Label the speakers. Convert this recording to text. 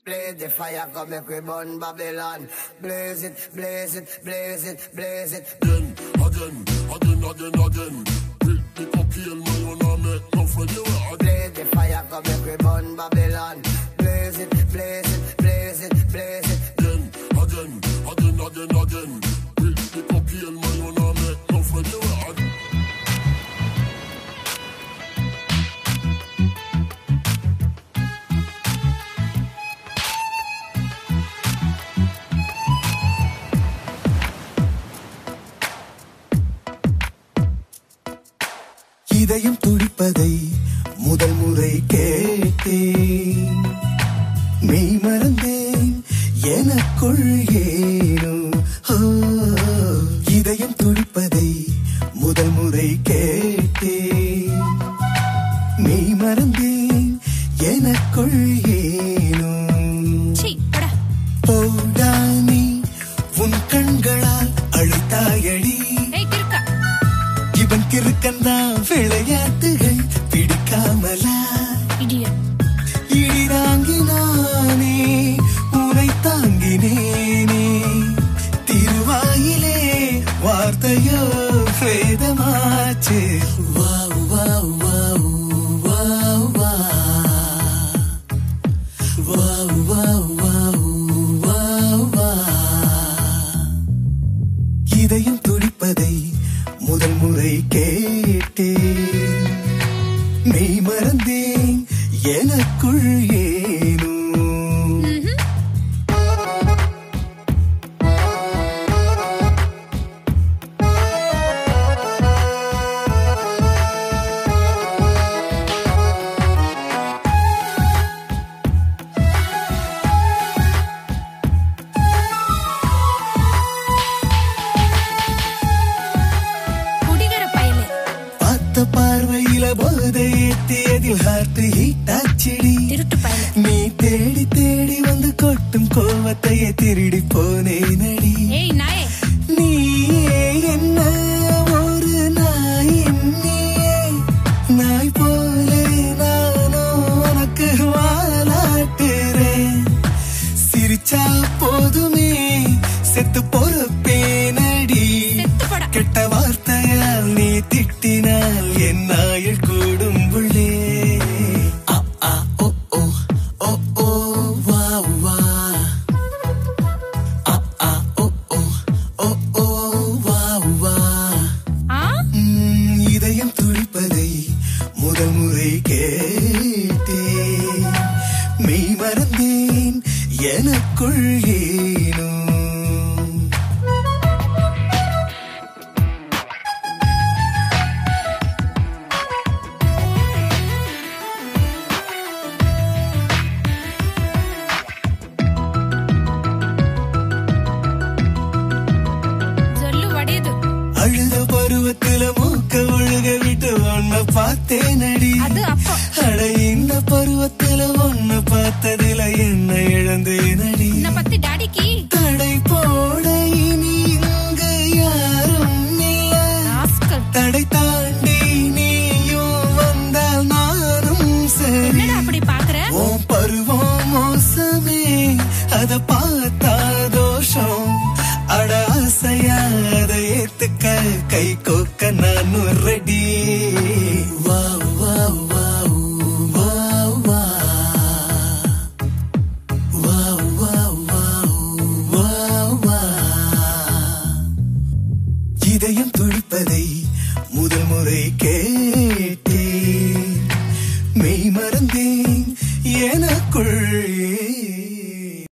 Speaker 1: Blaze the fire, come make we burn Babylon. Blaze it, blaze it, blaze it, blaze it.
Speaker 2: Again, again, again, again, again. Pick the cocaine, man, you know make no friend you are.
Speaker 1: Blaze the fire, come make we burn Babylon. Blaze it, blaze it, blaze it, blaze it.
Speaker 2: Again, again, again, again, again. Pick the cocaine, man, you know make no friend you are.
Speaker 3: இதயம் துடிப்பதை முதல் முறை கேட்டேன் மெய் மறந்தேன் எனக்குள் ஏனோ ஓ, இதயம் துடிப்பதை முதல் முறை கேட்டேன் மெய் மறந்தேன் எனக்குள் ஏனோ
Speaker 4: சீ, போடா.
Speaker 3: போடா நீ உன் கண்களால் அழைத்தாயடி
Speaker 4: ஏய், கிறுக்கா.
Speaker 3: இவன் கிறுக்கந்தான் விளையாட்டுகள் பிடிக்காமலா
Speaker 4: Idiot.
Speaker 3: இடி தாங்கினானே உனை தாங்கினேனே திருவாயிலே வார்த்தையோ வேதமாச்சு வாவ் வாவ் வாவ் வாவ் வா. வாவ் வாவ் வாவ் வாவ் வா. இதயம் துடிப்பதை முதல் முறை கேட்டேன் மெய் மறந்தேன் எனக்குள் ஏனோ
Speaker 4: குடிகார பயலே.
Speaker 3: பார்த்த பார்வையில போதை ஏத்தியதில் ஹார்ட் ஹீட் ஆச்சிடி
Speaker 4: திருட்டு பயலே.
Speaker 3: நீ தேடி தேடி வந்து கொட்டும் கோவத்தையே திருடி போனேனடி
Speaker 4: ஏய், நாயே.
Speaker 3: நீயே என்ன ஒரு நாய் நீயே நாய் போலே நானும் உனக்கு வாலாட்டுறேன் சிரிச்சா போதுமே செத்து பொறுப்பேனடி
Speaker 4: செத்து போடா.
Speaker 3: கெட்ட வார்த்தையால் நீ திட்டினால் என் ஆயுள் கூடும் புள்ளே ஆ, ஆ, ஓ, ஓ, ஓ, ஓ, வா, வா. ஆ, ஆ, ஓ, ஓ, ஓ, ஓ, வா, வா.
Speaker 4: ஆ?
Speaker 3: ம், இதயம் துடிப்பதை முதல் முறை கேட்டேன் மெய் மறந்தேன் எனக்குள் ஏனோ
Speaker 4: சொல்லு வடியுது.
Speaker 3: அழுத பருவத்துல மூக்க ஒழுக விட்டு ஒன்ன பார்த்தேனடி
Speaker 4: அது அப்போ.
Speaker 3: அட இந்த பருவத்துல ஒன்ன பார்த்ததுல என்ன இழந்தேனடி
Speaker 4: உன்னை பத்தி டாடிக்கு
Speaker 3: தடை போட இனி இங்கு யாரும் இல்ல
Speaker 4: ராஸ்கல்.
Speaker 3: தடை தாண்டி நீயும் வந்தால் நானும் சரி
Speaker 4: என்னடா அப்படி பாக்குற
Speaker 3: உன் பருவம் மோசமே அத பார்த்தா தோஷம் அட ஆசையா அதை ஏத்துக்க கை கோக்க நானும் ரெடி வா வா வா வா வா வா வா வா வா வா இதயம் துடிப்பதை முதல் முறை கேட்டேன் மெய் மறந்தேன் எனக்குள்